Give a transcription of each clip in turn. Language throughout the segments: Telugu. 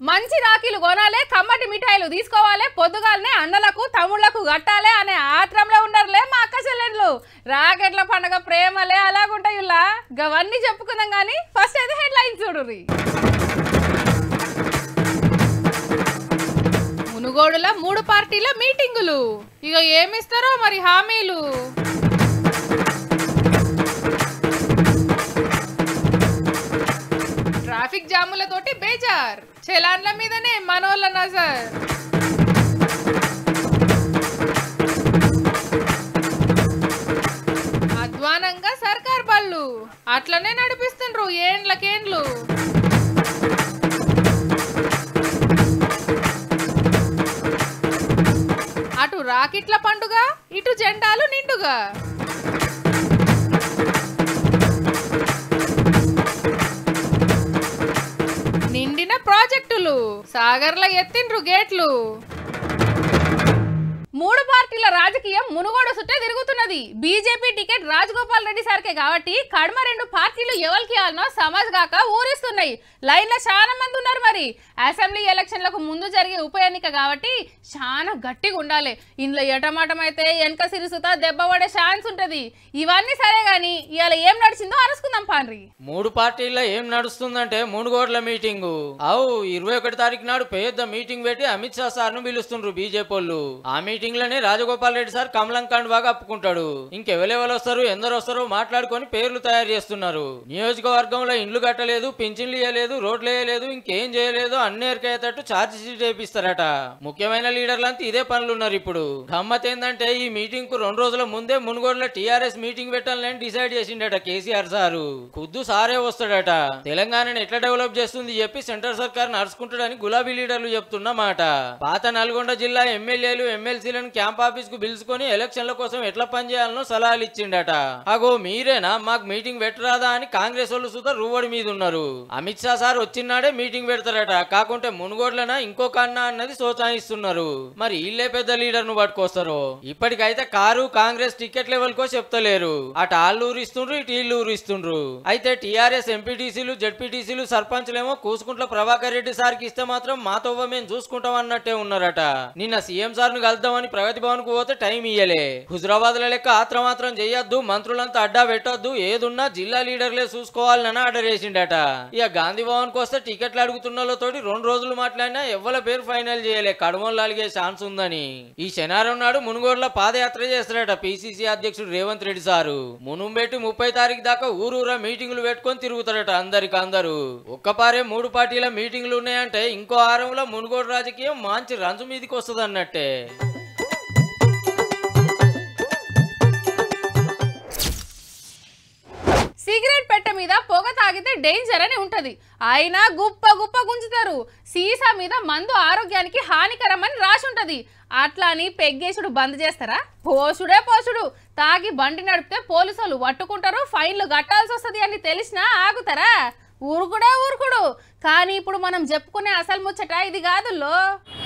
మంచి రాఖీలు కొనాలి కమ్మటి మిఠాయిలు తీసుకోవాలి పొద్దుగాలనే అన్నలకు తమ్ముళ్లకు కట్టాలి అనే ఆత్రంలో ఉన్నారులే మా అక్క చెల్లెండ్లు రాకెట్ల పండగ ప్రేమలే అలాగుంటాయి ఇలా గవన్నీ చెప్పుకుందాం కానీ ఫస్ట్ అయితే హెడ్ లైన్ చూడుర్రి మునుగోడుల మూడు పార్టీల మీటింగులు ఇక ఏమిస్తారో మరి హామీలు ట్రాఫిక్ జాములతోటి బేజార్ చలాన్ల మీదనే మనోళ్ళ నజర్ అధ్వానంగా సర్కార్ బళ్ళు అట్లనే నడిపిస్తుండ్రు ఏండ్లకేండ్లు అటు రాకెట్ల పండుగ ఇటు జెండాలు నిండుగా నిండిన ప్రాజెక్టులు సాగర్ల ఎత్తిండ్రు గేట్లు మూడు పార్టీల రాజకీయం మునుగోడు సుట్టే తిరుగుతున్నది బీజేపీ టికెట్ రాజగోపాల్ రెడ్డి సార్కే కాబట్టి కడమ రెండు పార్టీలు ఎవరికి ఆలనో సమాజ్ గాక ఊరిస్తున్నాయి లైన్లో చాలా మంది ఉన్నారు మరి అసెంబ్లీ ఎలక్షన్లకు ముందు జరిగే ఉప ఎన్నిక కాబట్టి చాలా గట్టిగా ఉండాలి ఇందులో ఎటమాటం అయితే వెనక సిరిసుత దెబ్బ పడే ఛాన్స్ ఉంటది ఇవన్నీ సరే గాని ఇవాళ ఏం నడిచిందో అరుసుకుందాం పాన్రి మూడు పార్టీల్లో ఏం నడుస్తుందంటే మూడు కోట్ల మీటింగు అవు ఇరవై ఒకటి తారీఖు నాడు పెద్ద మీటింగ్ పెట్టి అమిత్ షా సార్ ను పిలుస్తుండ్రు బీజేపీ వాళ్ళు ఆ మీటింగ్ లోనే రాజగోపాల్ రెడ్డి సార్ కమలం కాండ్ బాగా అప్పుకుంటాడు ఇంకెవరెవరు వస్తారు ఎందరు వస్తారో మాట్లాడుకొని పేర్లు తయారు చేస్తున్నారు నియోజకవర్గంలో ఇండ్లు కట్టలేదు పింఛన్లు ఇవ్వలేదు రోడ్లు వేయలేదు ఇంకేం చేయలేదు అన్ని ఎరికయ్యేటట్టు ఛార్జ్ షీట్ వేపిస్తారట ముఖ్యమైన లీడర్లంతా ఇదే పనులు ఉన్నారు ఇప్పుడు గమ్మత్ ఏంటంటే ఈ మీటింగ్ కు రెండు రోజుల ముందే మునుగోడులో టీఆర్ఎస్ మీటింగ్ పెట్టాలని డిసైడ్ చేసిండట కేసీఆర్ సారు ఖుద్దు సారే వస్తాడట తెలంగాణను ఎట్లా డెవలప్ చేస్తుంది చెప్పి సెంట్రల్ సర్కార్ నడుచుకుంటాడని గులాబీ లీడర్లు చెప్తున్న మాట పాత నల్గొండ జిల్లా ఎమ్మెల్యేలు ఎమ్మెల్సీలను క్యాంప్ ఆఫీస్ కు పిలుచుకొని ఎలక్షన్ల కోసం ఎట్లా పనిచేయాలనో సలహాలు ఇచ్చిండట అగో మీరేనా మాకు మీటింగ్ పెట్టరాదా అని కాంగ్రెస్ వాళ్ళు సుధా రువ్వడి మీద ఉన్నారు అమిత్ షా సార్ వచ్చినాడే మీటింగ్ పెడతారట కాకుంటే మునుగోడ్లనా ఇంకో కన్నా అన్నది సోచాయిస్తున్నారు మరి వీళ్ళే పెద్ద లీడర్ ను పట్టుకొస్తారు ఇప్పటికైతే కారు కాంగ్రెస్ టికెట్ లెవెల్ కో చెప్తలేరు అటు ఆళ్ళు ఊరిస్తుండ్రు ఇటు వీళ్ళు ఊరిస్తుండ్రు అయితే టీఆర్ఎస్ ఎంపీటీసీలు జడ్పీటీసీలు సర్పంచ్లేమో కూసుకుంట్ల ప్రభాకర్ రెడ్డి సార్కి ఇస్తే మాత్రం మాతో మేము చూసుకుంటాం అన్నట్టే ఉన్నారట నిన్న సీఎం సార్ ను కలుద్దామని ప్రగతి భవన్ కు పోతే టైం ఇయ్యలే హుజరాబాద్ లో లెక్క ఆత్రమాత్రం చేయొద్దు మంత్రులంతా అడ్డా పెట్టొద్దు ఏదున్నా జిల్లా లీడర్లే చూసుకోవాలని ఆర్డర్ చేసిండట ఇక గాంధీ భవన్ కు వస్తే టికెట్లు అడుగుతున్న తోటి రెండు రోజులు మాట్లాడినా ఎవ్వల పేరు ఫైనల్ చేయలే కడమలు అలిగే ఛాన్స్ ఉందని ఈ శనివారం నాడు మునుగోడులో పాదయాత్ర చేస్తారట పిసిసి అధ్యక్షుడు రేవంత్ రెడ్డి సారు మునుంబెట్టి ముప్పై తారీఖు దాకా ఊరూరా మీటింగులు పెట్టుకొని తిరుగుతారట అందరికి అందరూ ఒక్కపారే మూడు పార్టీల మీటింగులు ఉన్నాయంటే ఇంకో ఆరంలో మునుగోడు రాజకీయం మంచి రంజు మీదికి వస్తుంది అన్నట్టే సిగరెట్ పెట్టె మీద పొగ తాగితే డేంజర్ అని ఉంటది అయినా గుప్ప గుప్ప గుంజుతారు సీసా మీద మందు ఆరోగ్యానికి హానికరమని రాసి ఉంటది అట్లా అని పెగ్గేసుడు బంద్ చేస్తారా పోసుడే పోసుడు తాగి బండి నడిపితే పోలీసులు పట్టుకుంటారు ఫైన్లు కట్టాల్సి వస్తుంది అని తెలిసినా ఆగుతారా ఊరుకుడే ఊరుకుడు కానీ ఇప్పుడు మనం చెప్పుకునే అసలు ముచ్చట ఇది కాదుల్లో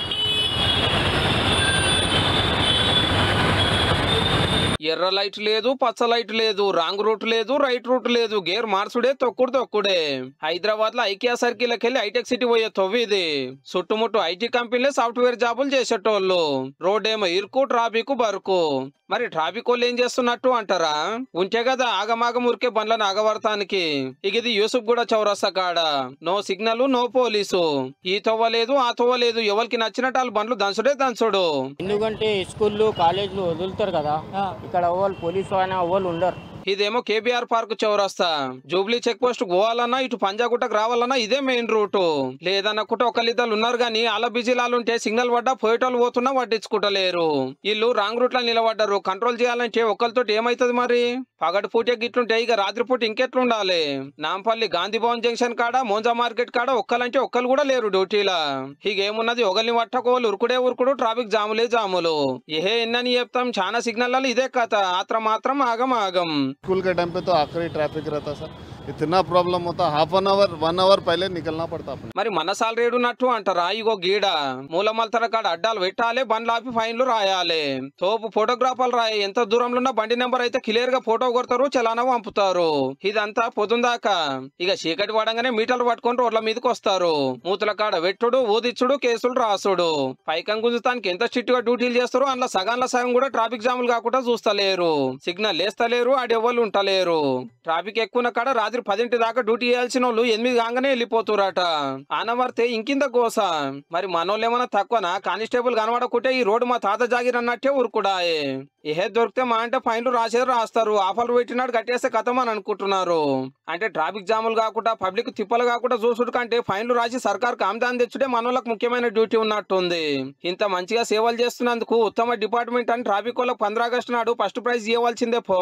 ఎర్ర లైట్ లేదు పచ్చ లైట్ లేదు రాంగ్ రూట్ లేదు రైట్ రూట్ లేదు గేర్ మార్చుడే తొక్కుడు తొక్కుడే హైదరాబాద్ లో ఐకియా సర్కిల్ వెళ్ళి హైటెక్ సిటీ పోయే తొవ్వి ఇది చుట్టుముట్టు ఐటీ కంపెనీలే సాఫ్ట్వేర్ జాబులు చేసేటోళ్ళు రోడ్ ఏమో ఇరుకు ట్రాఫిక్ బరుకు మరి ట్రాఫిక్ వాళ్ళు ఏం చేస్తున్నట్టు అంటారా ఉంటే కదా ఆగమాగం ఉరికే బండ్లను ఆగవర్తానికి ఇక ఇది యూసుఫ్ కూడా చౌరస్తా కాడ నో సిగ్నల్ నో పోలీసు ఈ తొవ్వ లేదు ఆ తొవ్వ లేదు ఎవరికి నచ్చినట్టు వాళ్ళు బండ్లు దంచుడే దంచుడు ఎందుకంటే స్కూళ్ళు కాలేజీలు వదులుతారు కదా ఇక్కడ వాళ్ళు పోలీసు అయినా వాళ్ళు ఉండరు ఇదేమో కేబీఆర్ పార్క్ చౌరస్తా జూబ్లీ చెక్ పోస్ట్ పోవాలన్నా ఇటు పంజాగుట్టకు రావాలన్నా ఇదే మెయిన్ రూట్ లేదన్నకుంటే ఒకళ్ళిద్దరు ఉన్నారు గానీ అలా బిజీ ఉంటే సిగ్నల్ పడ్డా పోయేటోళ్ళు పోతున్నా పట్టించుకుంటలేరు వీళ్ళు రాంగ్ రూట్ లో నిలబడ్డారు కంట్రోల్ చేయాలంటే ఒకరితో ఏమైతుంది మరి పగటి పూటే గిట్లుంటే ఇక రాత్రి పూట ఇంకెట్లుండాలి నాంపల్లి గాంధీ భవన్ జంక్షన్ కాడ మోంజా మార్కెట్ కాడ ఒక్కలంటే ఒక్కరు కూడా లేరు డ్యూటీలా ఇక ఏమున్నది ఒకరిని పట్టకోవాలి ఉరుకుడే ఉరుకుడు ట్రాఫిక్ జాములే జాములు ఏ ఎన్నని చెప్తాం చాలా సిగ్నల్ ఇదే కథ ఆత్రం మాత్రం ఆగం ఆగం स्कूल के टाइम पे तो आखिरी ट्रैफिक रहता सर इतना प्रॉब्लम होता half an hour one hour पहले निकलना पड़ता अपने మరి మన సాలరీ ఉన్నట్టు అంటారా ఇగో గీడ మూలమల్తర కాడ అడ్డాలు పెట్టాలి బండ్లు ఆపి ఫైన్లు రాయాలి తోపు ఫోటోగ్రాఫర్లు రాయి ఎంత దూరంలో ఉన్న బండి నెంబర్ అయితే క్లియర్ గా ఫోటో కొడతారు చలానా పంపుతారు ఇదంతా పొద్దుందాకా ఇక చీకటి పడంగానే మీటర్లు పట్టుకొని రోడ్ల మీదకి వస్తారు మూతుల కాడ వెట్టుడు ఊదిచ్చుడు కేసులు రాసుడు పైకం గుంజుతానికి ఎంత స్ట్రిక్ట్ గా డ్యూటీలు చేస్తారు అందులో సగాన్ల సగం కూడా ట్రాఫిక్ జాములు కాకుండా చూస్తలేరు సిగ్నల్ లేస్తలేరు ఆడెవ్వరు ఉంటలేరు ట్రాఫిక్ ఎక్కువ కాడ రాత్రి పదింటి దాకా డ్యూటీ చేయాల్సిన వాళ్ళు ఎనిమిది కాగానే వెళ్ళిపోతురట ఆనవర్తే ఇంకింద కోస మరి మనోళ్ళు ఏమైనా తక్కువనా కానిస్టేబుల్ కనబడకుంటే ఈ రోడ్డు మా తాత జాగిర్ అన్నట్టే ఊరుకుడాయే ఏహే దొరికితే మా అంటే ఫైన్లు రాసేది రాస్తారు ఆఫర్లు పెట్టినాడు కట్టేస్తే కథం అని అనుకుంటున్నారు అంటే ట్రాఫిక్ జాములు కాకుండా పబ్లిక్ తిప్పలు కాకుండా చూసుడు కంటే ఫైన్లు రాసి సర్కార్ కామ్దాన్ తెచ్చుడే మనోళ్ళకి ముఖ్యమైన డ్యూటీ ఉన్నట్టుంది ఇంత మంచిగా సేవలు చేస్తున్నందుకు ఉత్తమ డిపార్ట్మెంట్ అని ట్రాఫిక్ వాళ్ళకి పంద్రా ఆగస్టు నాడు ఫస్ట్ ప్రైజ్ ఇవ్వాల్సిందే పో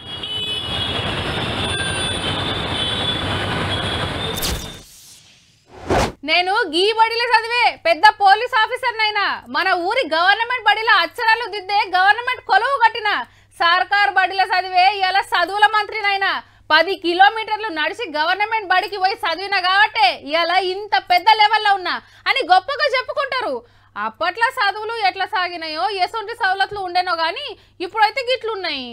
నేను గీ బడిలో చదివే పెద్ద పోలీస్ ఆఫీసర్ నైనా మన ఊరి గవర్నమెంట్ బడిలో అక్షరాలు దిద్దే గవర్నమెంట్ కొలువు కట్టిన సర్కార్ బడిలో చదివే ఇలా చదువుల మంత్రినైనా పది కిలోమీటర్లు నడిచి గవర్నమెంట్ బడికి పోయి చదివిన కాబట్టే ఇలా ఇంత పెద్ద లెవెల్లో ఉన్నా అని గొప్పగా చెప్పుకుంటారు అప్పట్లో చదువులు ఎట్లా సాగినాయో ఎసొంటి సవలతులు ఉండేనో కానీ ఇప్పుడైతే గిట్లున్నాయి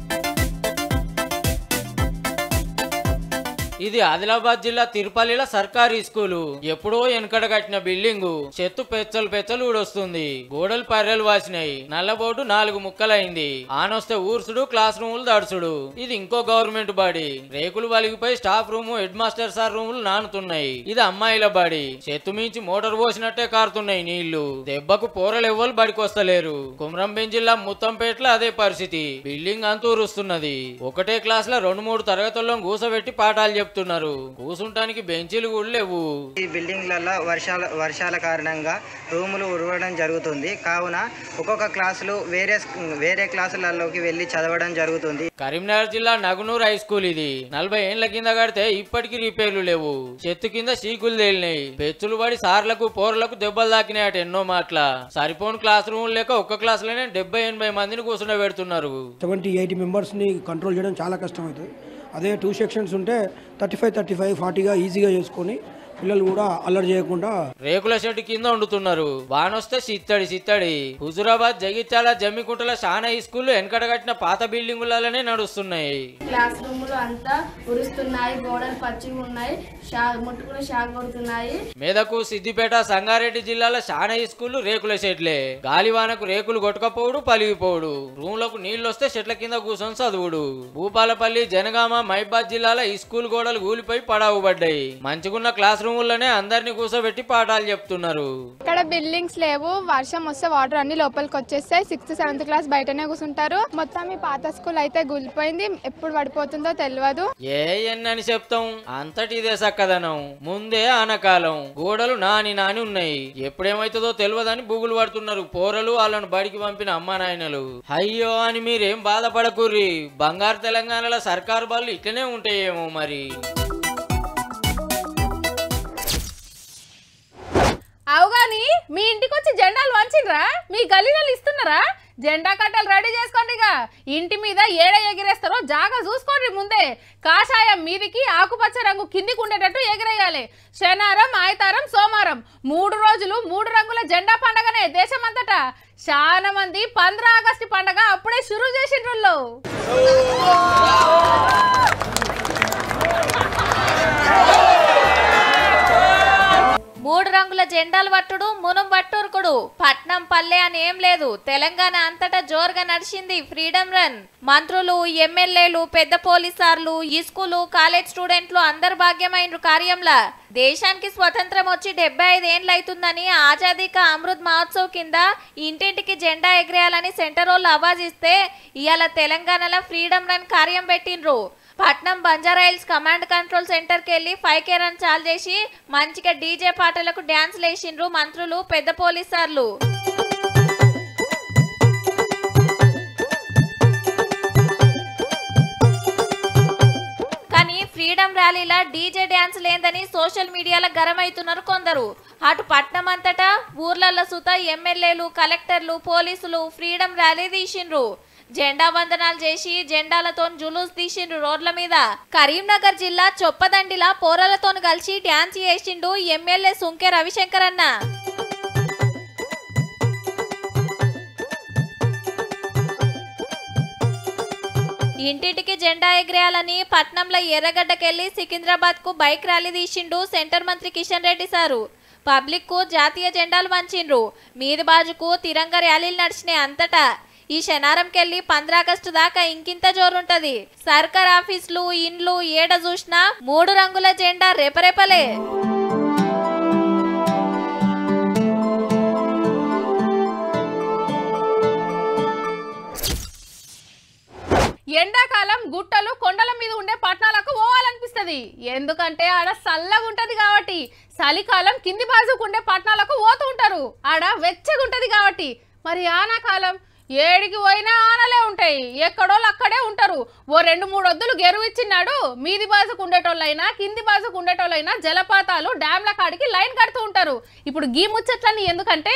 ఇది ఆదిలాబాద్ జిల్లా తిరుపల్లిలో సర్కారీ స్కూలు ఎప్పుడో వెనకడ కట్టిన బిల్డింగు చెత్త పెచ్చలు పెచ్చలు ఊడొస్తుంది గోడలు పర్రెలు వాసినాయి నల్లబోటు నాలుగు ముక్కలైంది ఆనొస్తే ఊర్సుడు క్లాస్ రూములు దడుచుడు ఇది ఇంకో గవర్నమెంట్ బాడీ రేకులు వలిగిపోయి staff room head master sir రూములు నానుతున్నాయి ఇది అమ్మాయిల బాడీ చెత్త మించి మోటార్ పోసినట్టే కారుతున్నాయి నీళ్లు దెబ్బకు పోరలు ఎవ్వరు బడికొస్తలేరు కుమ్రంభీం జిల్లా ముత్తంపేటలో అదే పరిస్థితి బిల్డింగ్ అంతా ఊరుస్తున్నది ఒకటే క్లాస్ లో రెండు మూడు తరగతుల్లో కూసబెట్టి పాఠాలు చెప్తున్నారు కూసుంటానికి బెంచీలు కూడా లేవు ఈ బిల్డింగ్లలో వర్షాల వర్షాల కారణంగా రూములు ఉడవడం జరుగుతుంది కావున ఒక్కొక్క క్లాసులు వేరే వేరే క్లాసులలోకి వెళ్ళి చదవడం జరుగుతుంది కరీంనగర్ జిల్లా నగునూరు హై స్కూల్ ఇది నలభై ఏండ్ల కింద కడితే ఇప్పటికీ రిపేర్లు లేవు చెట్టు కింద సీకులు తేలినాయి పెచ్చులు పడి సార్లకు పోర్లకు దెబ్బలు తాకినాయట ఎన్నో మాటల సరిపోని క్లాస్ రూమ్ లేక ఒక్క క్లాస్ లోనే డెబ్బై ఎనభై మందిని కూర్చుండ పెడుతున్నారు సెవెంటీ ఎయిటీ మెంబర్స్ని కంట్రోల్ చేయడం చాలా కష్టమవుతుంది అదే టూ సెక్షన్స్ ఉంటే థర్టీ ఫైవ్ థర్టీ ఫైవ్ ఫార్టీగా ఈజీగా చేసుకొని పిల్లలు కూడా అల్లరి చేయకుండా రేకుల షెడ్ కింద వండుతున్నారు వానొస్తే సిత్తడి సిత్తడి హుజురాబాద్ జగిత్యాల జమ్మికుంటల షానా ఈ స్కూల్ వెనకట కట్టిన పాత బిల్డింగులనే నడుస్తున్నాయి క్లాస్ రూములు అంతా ఉరుస్తున్నాయి గోడలు పచ్చిగా ఉన్నాయి షా ముట్టుకుని షాక్ కొడుతున్నాయి మెదకు సిద్దిపేట సంగారెడ్డి జిల్లాల షానా ఈ స్కూల్ రేకుల షెడ్లే గాలివానకు రేకులు కొట్టకపోవుడు పలిగిపోవుడు రూమ్లకు నీళ్లు వస్తే చెట్ల కింద కూర్చొని చదువుడు భూపాలపల్లి జనగామ మైబాద్ జిల్లాల ఈ స్కూల్ గోడలు కూలిపోయి పడావు పడ్డాయి మంచిగున్న క్లాస్ రూముల్లోనే అందరినీ కూర్చోబెట్టి పాఠాలు చెప్తున్నారు ఇక్కడ బిల్డింగ్స్ లేవు వర్షం వస్తే వాటర్ అన్ని లోపలికి వచ్చేస్తాయి సిక్స్త్ సెవెంత్ క్లాస్ బయటనే కూర్చుంటారు మొత్తం ఈ పాత స్కూల్ అయితే కూలిపోయింది ఎప్పుడు పడిపోతుందో తెలియదు ఏ ఎన్నని చెప్తాం అంతటి ఇదే సక్కదనం ముందే ఆనకాలం గోడలు నాని నాని ఉన్నాయి ఎప్పుడేమైతుందో తెలియదని బూగులు పడుతున్నారు పోరలు వాళ్ళను బడికి పంపిన అమ్మా నాయనలు అయ్యో అని మీరేం బాధపడకుర్రి బంగారు తెలంగాణలో సర్కారు బళ్ళు ఇట్లనే ఉంటాయేమో మరి అవుగాని మీ ఇంటికి వచ్చి జెండాలు వంచిండ్రా మీ గల్లీలలో ఇస్తున్నారా జెండా కట్టలు రెడీ చేసుకోండి ఇక ఇంటి మీద ఏడ ఎగిరేస్తారో జాగా చూసుకోండి ముందే కాషాయం మీదికి ఆకుపచ్చ రంగు కిందికి ఉండేటట్టు ఎగిరేయాలి శనారం ఆయితారం సోమారం మూడు రోజులు మూడు రంగుల జెండా పండగనే దేశమంతటా చాలా మంది పంద్ర ఆగస్టు పండగ అప్పుడే షురూ చేసిండ్రు మూడు రంగుల జెండాలు పట్టుడు మునం పట్టురుకుడు పట్నం పల్లె అని ఏం లేదు తెలంగాణ అంతటా జోరుగా నడిచింది ఫ్రీడమ్ రన్ మంత్రులు ఎమ్మెల్యేలు పెద్ద పోలీసార్లు ఈ స్కూలు కాలేజ్ స్టూడెంట్లు అందరు భాగ్యమైనరు కార్యంలా దేశానికి స్వతంత్రం వచ్చి డెబ్బై ఐదు ఏండ్లు అవుతుందని ఆజాదీ కా అమృత్ మహోత్సవ్ కింద ఇంటింటికి జెండా ఎగిరేయాలని సెంటర్ వాళ్ళు ఆవాజ్ ఇస్తే ఇవాళ తెలంగాణలో ఫ్రీడమ్ రన్ కార్యం పెట్టిండ్రు పట్నం బంజారాయిల్స్ కమాండ్ కంట్రోల్ సెంటర్కి వెళ్ళి ఫైవ్ కే రన్ చాలు చేసి మంచిగా డీజే పాటలకు డ్యాన్స్ లేచిండ్రు మంత్రులు పెద్ద పోలీసార్లు కానీ ఫ్రీడమ్ ర్యాలీలా డీజే డ్యాన్స్ లేదని సోషల్ మీడియాలో గరమైతున్నారు కొందరు అటు పట్నం అంతటా ఊర్లలో సుత ఎమ్మెల్యేలు కలెక్టర్లు పోలీసులు ఫ్రీడమ్ ర్యాలీ తీసిండ్రు జెండా వందనాలు చేసి జెండాలతో జులూస్ తీసిండ్రు రోడ్ల మీద కరీంనగర్ జిల్లా చొప్పదండిలా పోరలతో కలిసి డ్యాన్స్ చేసిండు ఎమ్మెల్యే సుంకే రవిశంకర్ అన్న ఇంటింటికి జెండా ఎగిరేయాలని పట్నంలో ఎర్రగడ్డకెళ్లి సికింద్రాబాద్ కు బైక్ ర్యాలీ తీసిండు సెంటర్ మంత్రి కిషన్ రెడ్డి సారు పబ్లిక్ కు జాతీయ జెండాలు వంచిండ్రు మీది బాజుకు తిరంగ ర్యాలీలు నడిచినాయి అంతటా ఈ శనారంకెళ్ళి పంద్రాగస్టు దాకా ఇంకింత జోరుంటది సర్కార్ ఆఫీసులు ఇండ్లు ఏడ చూసినా మూడు రంగుల జెండా రేపరేపలే ఎండాకాలం గుట్టలు కొండల మీద ఉండే పట్టణాలకు పోవాలనిపిస్తది ఎందుకంటే ఆడ చల్లగా ఉంటది కాబట్టి చలికాలం కింది బాజుకు ఉండే పట్టణాలకు పోతూ ఉంటారు ఆడ వెచ్చగా ఉంటది కాబట్టి మరి ఆనాకాలం ఏడికి పోయినా ఆనలే ఉంటాయి ఎక్కడోళ్ళు అక్కడే ఉంటారు ఓ రెండు మూడు వద్దులు గెరువు ఇచ్చినాడు మీది బాజుకు ఉండేటోళ్ళైనా కింది బాజుకు ఉండేటోళ్ళైనా జలపాతాలు డ్యాంల కాడికి లైన్ కడుతూ ఉంటారు ఇప్పుడు గీ ముచ్చట్లని ఎందుకంటే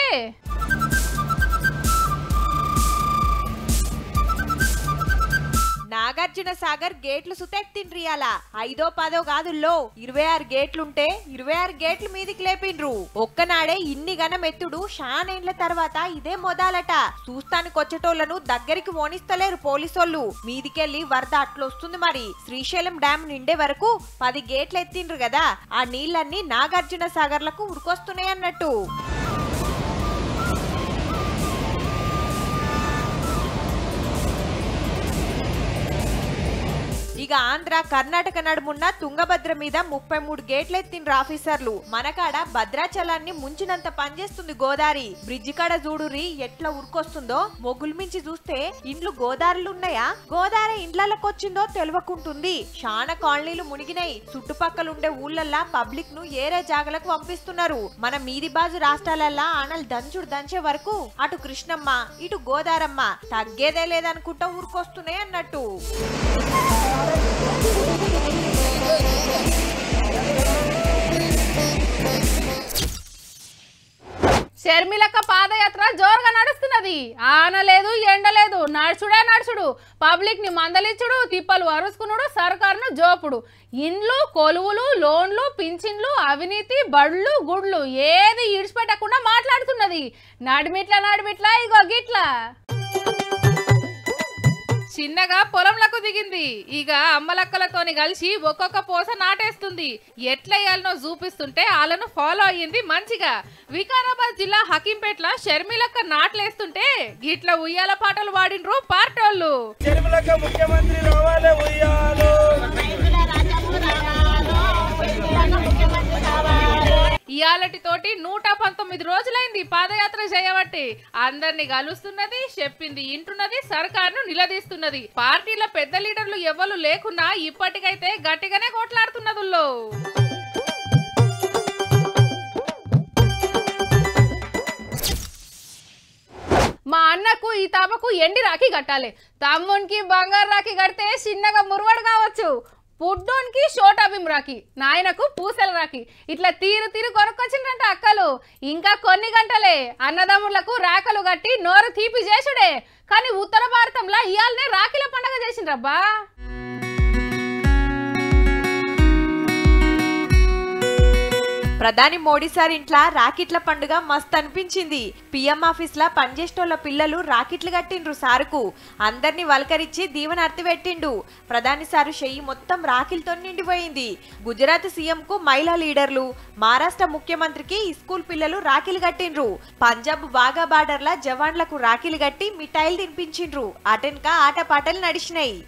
నాగార్జున సాగర్ గేట్లు సుతెత్తిండ్రియాల ఐదో పదో కాదుల్లో ఇరవై ఆరు గేట్లుంటే ఇరవై ఆరు గేట్లు మీదికి లేపిండ్రు ఒక్కనాడే ఇన్ని గనం ఎత్తుడు షానేండ్ల తర్వాత ఇదే మొదలట చూస్తానికి వచ్చేటోళ్లను దగ్గరికి ఓనిస్తలేరు పోలీసోళ్ళు మీదికెళ్ళి వరద అట్లొస్తుంది మరి శ్రీశైలం డ్యాం నిండే వరకు పది గేట్లు ఎత్తిండ్రు కదా ఆ నీళ్ళన్నీ నాగార్జున సాగర్లకు ఉరికొస్తున్నాయి అన్నట్టు ఇక ఆంధ్ర కర్ణాటక నడుమున్న తుంగభద్ర మీద ముప్పై మూడు గేట్లు ఎత్తిండ్రు ఆఫీసర్లు మనకాడ భద్రాచలాన్ని ముంచినంత పనిచేస్తుంది గోదారి బ్రిడ్జి కాడ చూడురి ఎట్లా ఉరికొస్తుందో మొగులు మించి చూస్తే ఇండ్లు గోదారులు ఉన్నాయా గోదావరి ఇండ్లకి వచ్చిందో తెలియకుంటుంది శాన కాలనీలు మునిగినాయి చుట్టుపక్కల ఉండే ఊళ్ళల్లా పబ్లిక్ ను ఏరే జాగలకు పంపిస్తున్నారు మన మీది బాజు రాష్ట్రాలల్లా ఆనలు దంచుడు దంచే వరకు అటు కృష్ణమ్మ ఇటు గోదారమ్మ తగ్గేదే లేదనుకుంటా ఊరికొస్తున్నాయి అన్నట్టు షర్మిలక్క పాదయాత్ర జోరుగా నడుస్తున్నది ఆన లేదు ఎండ లేదు నడుచుడే నడుచుడు పబ్లిక్ ని మందలిచ్చుడు తిప్పలు అరుచుకునుడు సర్కారును జోపుడు ఇండ్లు కొలువులు లోన్లు పింఛన్లు అవినీతి బళ్ళు గుడ్లు ఏది ఇడిచిపెట్టకుండా మాట్లాడుతున్నది నడిమిట్ల నడిమిట్ల ఇగో గిట్లా చిన్నగా పొలంలకు దిగింది ఇక అమ్మలక్కలతోని కలిసి ఒక్కొక్క పోస నాటేస్తుంది ఎట్లా వేయాలనో చూపిస్తుంటే వాళ్ళను ఫాలో అయ్యింది మంచిగా వికారాబాద్ జిల్లా హకీంపేట్ల షర్మిలక్క నాట్లేస్తుంటే గిట్ల ఉయ్యాల పాటలు పాడిండ్రు పార్టోళ్ళు ముఖ్యమంత్రి రావాలి ఉయ్యాలో ఇయాలటి తోటి నూట పంతొమ్మిది రోజులైంది పాదయాత్ర చేయబట్టి అందరిని కలుస్తున్నది చెప్పింది ఇంటున్నది సర్కార్ను నిలదీస్తున్నది పార్టీల పెద్ద లీడర్లు ఎవరు లేకున్నా ఇప్పటికైతే గట్టిగానే కొట్లాడుతున్నదుల్లో మా అన్నకు ఈ తాపకు ఎండి రాఖీ కట్టాలి తమ్మునికి బంగారు రాఖీ కడితే చిన్నగా మురువడు కావచ్చు పుడ్డోనికి షోటాబిమ్ రాఖీ నాయనకు పూసల రాఖీ ఇట్లా తీరు తీరు కొనుక్కొచ్చిండ్రంట అక్కలు ఇంకా కొన్ని గంటలే అన్నదమ్ములకు రాకలు కట్టి నోరు తీపి చేసుడే కానీ ఉత్తర భారతంలో ఇయాలనే రాఖీల పండగ చేసిండ్రబ్బా ప్రధాని మోడీ సార్ ఇంట్లా రాకెట్ల పండుగ మస్త్ అనిపించింది పిఎం ఆఫీస్ లా పనిచేసేటోళ్ళ పిల్లలు రాకెట్లు కట్టిండ్రు సారుకు అందరినీ వలకరించి దీవెనర్తి పెట్టిండు ప్రధాని సారు చెయ్యి మొత్తం రాఖీలతో నిండిపోయింది గుజరాత్ సీఎం కు మహిళా లీడర్లు మహారాష్ట్ర ముఖ్యమంత్రికి ఈ స్కూల్ పిల్లలు రాఖీలు కట్టిండ్రు పంజాబ్ బాగా బార్డర్ల జవాన్లకు రాఖీలు కట్టి మిఠాయిలు తినిపించిండ్రు అటెన్క ఆటపాటలు నడిచినాయి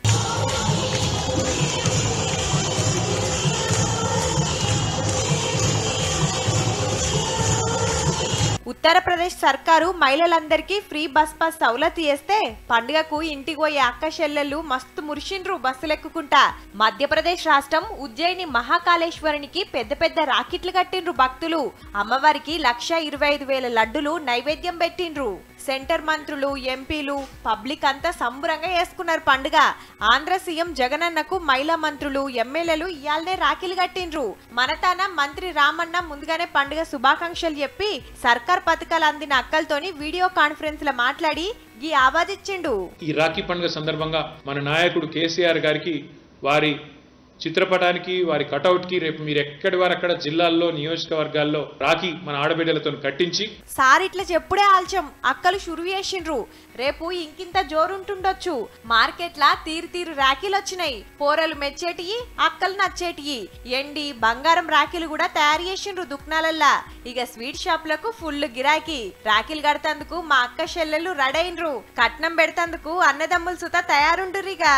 ఉత్తరప్రదేశ్ సర్కారు మహిళలందరికీ ఫ్రీ బస్ పాస్ సౌలత్ చేస్తే పండుగకు ఇంటికి పోయే అక్క చెల్లెళ్ళు మస్తు మురిసిండ్రు బస్సులెక్కుకుంటా మధ్యప్రదేశ్ రాష్ట్రం ఉజ్జయిని మహాకాళేశ్వరునికి పెద్ద పెద్ద రాకెట్లు కట్టిండ్రు భక్తులు అమ్మవారికి లక్ష ఇరవై ఐదు వేల లడ్డులు నైవేద్యం పెట్టిండ్రు సెంటర్ మంత్రులు ఎంపీలు పబ్లిక్ అంతా సంబరంగా చేసుకున్నారు పండుగ ఆంధ్ర సీఎం జగనన్నకు మహిళా మంత్రులు ఎమ్మెల్యేలు ఇయాలనే రాఖీలు కట్టిండ్రు మనతాన మంత్రి రామన్న ముందుగానే పండుగ శుభాకాంక్షలు చెప్పి సర్కార్ పథకాలు అందిన అక్కలతోని వీడియో కాన్ఫరెన్స్ లో మాట్లాడి గీ ఆవాజిచ్చిండు ఈ రాఖీ పండుగ సందర్భంగా మన నాయకుడు కేసీఆర్ గారికి వారి చిత్రపటానికి వారి కటౌట్కి రేపు మీరు ఎక్కడి వారు అక్కడ జిల్లాల్లో నియోజకవర్గాల్లో రాఖీ మన ఆడబిడ్డలతో కట్టించి సార్ ఇట్లా చెప్పుడే ఆల్చం అక్కలు షురువు చేసిండ్రు రేపు ఇంకింత జోరుంటుండొచ్చు మార్కెట్లా తీరు తీరు రాఖీలు వచ్చినాయి పోరలు మెచ్చేటియి అక్కలు నచ్చేటియి ఎండి బంగారం రాఖీలు కూడా తయారు చేసిండ్రు దుక్నాలల్లా ఇక స్వీట్ షాప్లకు ఫుల్ గిరాకీ రాఖీలు కడతందుకు మా అక్క చెల్లెలు రెడైండ్రు కట్నం పెడతందుకు అన్నదమ్ములు సుత తయారుండ్రురిగా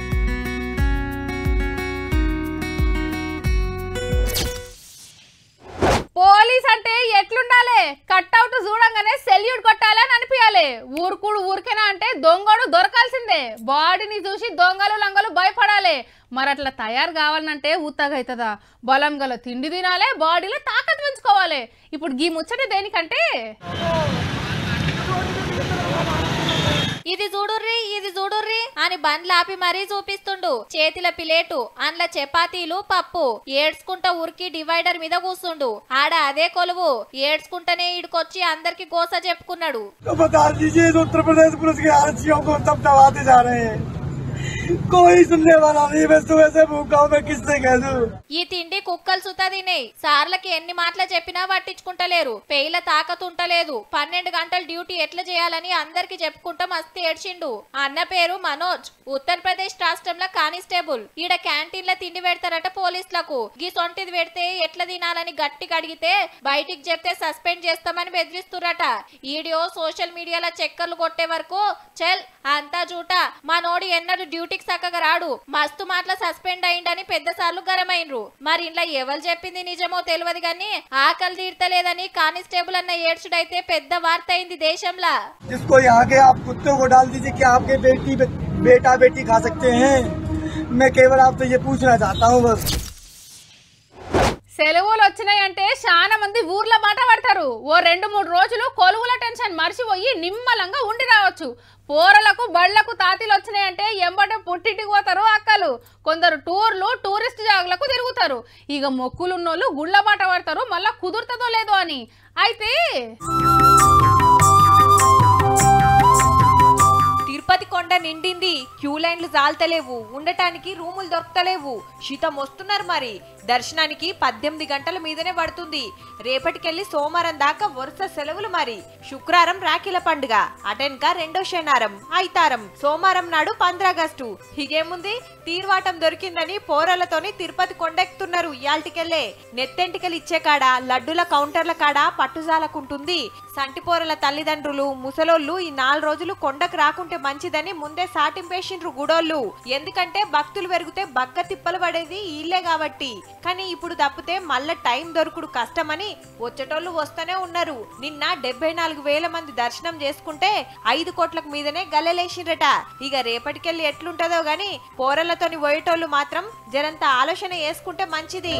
పోలీస్ అంటే ఎట్లుండాలి కట్అవుట్ చూడంగానే సెల్యూట్ కొట్టాలి అని అనిపించాలి ఊరుకుడు ఊరికేనా అంటే దొంగడు దొరకాల్సిందే బాడీని చూసి దొంగలు లంగలు భయపడాలి మరి అట్లా తయారు కావాలంటే ఉత్తగా అవుతుందా బలం గల తిండి తినాలి బాడీలో తాకత్ పెంచుకోవాలి ఇప్పుడు గీ ముచ్చట దేనికంటే ఇది చూడుర్రి ఇది చూడుర్రి అని బండ్లు ఆపి మరీ చూపిస్తుండు చేతిల ప్లేటు అండ్ల చపాతీలు పప్పు ఏడ్చుకుంటా ఉరికి డివైడర్ మీద కూర్చుండు ఆడ అదే కొలువు ఏడ్చుకుంటనే ఈడుకొచ్చి అందరికి గోస చెప్పుకున్నాడు तो बता दीजिए इस उत्तर प्रदेश पुलिस के आरक्षियों को तब दबाते जा रहे हैं कोई सुनने वाला नहीं मैं सुबह से भूखा हूँ मैं किससे कह दूँ ఈ తిండి కుక్కలు సుతా తినేయి సార్లకి ఎన్ని మాటలు చెప్పినా పట్టించుకుంటలేరు పెయిల తాకతుంటలేదు పన్నెండు గంటల డ్యూటీ ఎట్లా చేయాలని అందరికి చెప్పుకుంటా మస్తు ఏడ్చిండు అన్న పేరు మనోజ్ ఉత్తరప్రదేశ్ రాష్ట్రంలో కానిస్టేబుల్ ఈడ క్యాంటీన్ లో తిండి పెడతారట పోలీసులకు గీ సొంటిది పెడితే ఎట్లా తినాలని గట్టిగా అడిగితే బయటికి చెప్తే సస్పెండ్ చేస్తామని బెదిరిస్తురట ఈడియో సోషల్ మీడియాలో చక్కర్లు కొట్టే వరకు చల్ అంతా జూట మనోడు ఎన్నడూ డ్యూటీకి చక్కగా రాడు మస్తు మాటల సస్పెండ్ అయిండని పెద్ద సార్లు గరమైనరు మరి ఇంట్లో ఎవరు చెప్పింది నిజమో తెలియదు గాని ఆకలి తీర్తలేదని కానిస్టేబుల్ అన్న ఏడ్చుడైతే పెద్ద వార్త అయింది దేశంలో जिसको यहाँ के आप कुत्तों को डाल दीजिए कि आपके बेटी बे, बेटा बेटी खा सकते हैं मैं केवल आपसे ये पूछना चाहता हूँ बस సెలవులు వచ్చినాయంటే చాలా మంది ఊర్ల మాట పడతారు ఓ రెండు మూడు రోజులు కొలువుల టెన్షన్ మర్చిపోయి నిమ్మలంగా ఉండి రావచ్చు పోరలకు బళ్ళకు తాతీలు వచ్చినాయంటే ఎంబటే పుట్టింటికి పోతారు అక్కలు కొందరు టూర్లు టూరిస్ట్ జాగులకు తిరుగుతారు ఇక మొక్కులున్నోళ్ళు గుళ్ళ మాట పడతారు మళ్ళా కుదురుతుందో లేదో అని అయితే తిరుపతి కొండ నిండింది క్యూ లైన్లు జాల్తలేవు ఉండటానికి రూములు దొరకతలేవు శీతం వస్తున్నారు మరి దర్శనానికి పద్దెనిమిది గంటల మీదనే పడుతుంది రేపటికెళ్ళి సోమవారం దాకా వరుస సెలవులు మరి శుక్రవారం రాఖీల పండుగ అటెన్క రెండో శనివారం ఐతారం సోమవారం నాడు పంద్రాగస్టు హిగేముంది తీర్వాటం దొరికిందని పోరలతోని తిరుపతి కొండెక్కుతున్నారు ఇయాల్టికెళ్ళే నెత్తెంటికలు ఇచ్చే కాడ లడ్డుల కౌంటర్ల కాడ పట్టుజాలకుంటుంది సంటిపోరల తల్లిదండ్రులు ముసలోళ్ళు ఈ నాలుగు రోజులు కొండకు రాకుంటే మంచిదని ముందే సాటింపేసిండ్రు గుడోళ్ళు ఎందుకంటే భక్తులు పెరిగితే బక్క తిప్పలు పడేది ఈళ్ళే కాబట్టి కానీ ఇప్పుడు తప్పితే మళ్ళా టైం దొరుకుడు కష్టమని వచ్చేటోళ్ళు వస్తూనే ఉన్నారు నిన్న డెబ్బై నాలుగు వేల మంది దర్శనం చేసుకుంటే ఐదు కోట్లకు మీదనే గల్లెలేసిండ్రట ఇక రేపటికెళ్ళి ఎట్లుంటదో గాని పోరలతోని పోయేటోళ్ళు మాత్రం జరంత ఆలోచన వేసుకుంటే మంచిది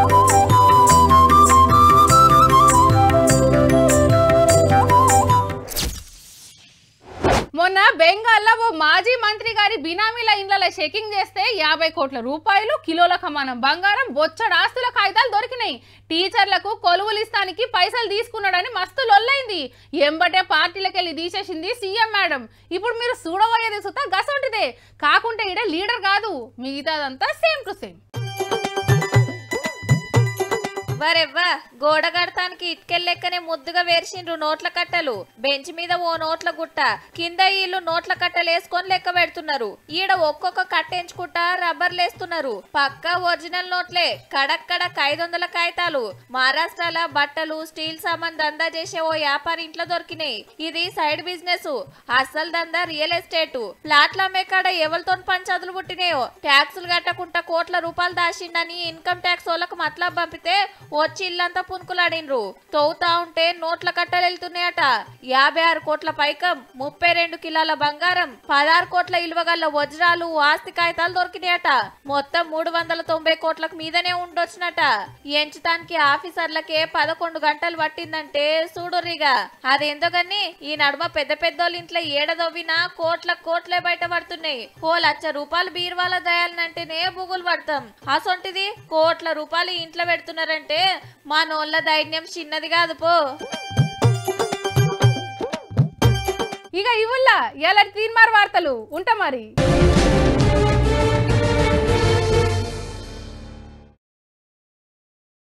మొన్న బెంగాల్లో ఓ మాజీ మంత్రి గారి బినామీల ఇండ్ల చెకింగ్ చేస్తే యాభై కోట్ల రూపాయలు కిలోల కమానం బంగారం బొచ్చడు ఆస్తుల కాగితాలు దొరికినాయి టీచర్లకు కొలువులు ఇస్తానికి పైసలు తీసుకున్నాడని మస్తు లొల్లైంది ఎంబటే పార్టీలకు వెళ్ళి తీసేసింది సీఎం మేడం ఇప్పుడు మీరు చూడబోయేది సుతా గసంటిదే కాకుంటే ఈడ లీడర్ కాదు మిగతాదంతా సేమ్ టు సేమ్ వరెవ్వా గోడ కడతానికి ఇటుకెళ్ళెక్కనే ముద్దుగా వేర్చిండ్రు నోట్ల కట్టలు బెంచ్ మీద ఓ నోట్ల గుట్ట కింద వీళ్ళు నోట్ల కట్టలు వేసుకొని లెక్క పెడుతున్నారు ఈడ ఒక్కొక్క కట్ట ఎంచుకుంటా రబ్బర్ లేస్తున్నారు పక్క ఒరిజినల్ నోట్లే కడక్ కడక్ ఐదు వందల కాగితాలు మహారాష్ట్రల బట్టలు స్టీల్ సామాన్ దందా చేసే ఓ వ్యాపారి ఇంట్లో దొరికినాయి ఇది సైడ్ బిజినెస్ అసలు దందా రియల్ ఎస్టేట్ ప్లాట్ల అమ్మే కాడ ఎవరితో పంచాదులు పుట్టినాయో ట్యాక్సులు కట్టకుండా కోట్ల రూపాయలు దాచిండని ఇన్కమ్ ట్యాక్స్ వాళ్ళకు మతలబ్ పంపితే వచ్చి ఇల్లంతా పునుకులాడినరు తవ్వుతా ఉంటే నోట్ల కట్టలు వెళ్తున్నాయట యాభై ఆరు కోట్ల పైకం ముప్పై రెండు కిలోల బంగారం పదహారు కోట్ల ఇలువగల్ల వజ్రాలు ఆస్తి కాగితాలు దొరికినాయట మొత్తం మూడు వందల తొంభై కోట్లకు మీదనే ఉండొచ్చినట ఎంచుతానికి ఆఫీసర్లకే పదకొండు గంటలు పట్టిందంటే చూడుర్రిగా అదేందో గాని ఈ నడుమ పెద్ద పెద్దోళ్ళ ఇంట్లో ఏడదవ్వినా కోట్ల కోట్లే బయట పడుతున్నాయి ఓ లక్ష రూపాయలు బీరువాల దయాలనంటేనే బుగులు పడతాం అసొంటిది కోట్ల రూపాయలు ఇంట్లో పెడుతున్నారంటే మా నోళ్ళ ధైర్యం చిన్నది కాదు పో ఇక ఇవుల్లా ఎలా తీన్మార్ వార్తలు ఉంటా మరి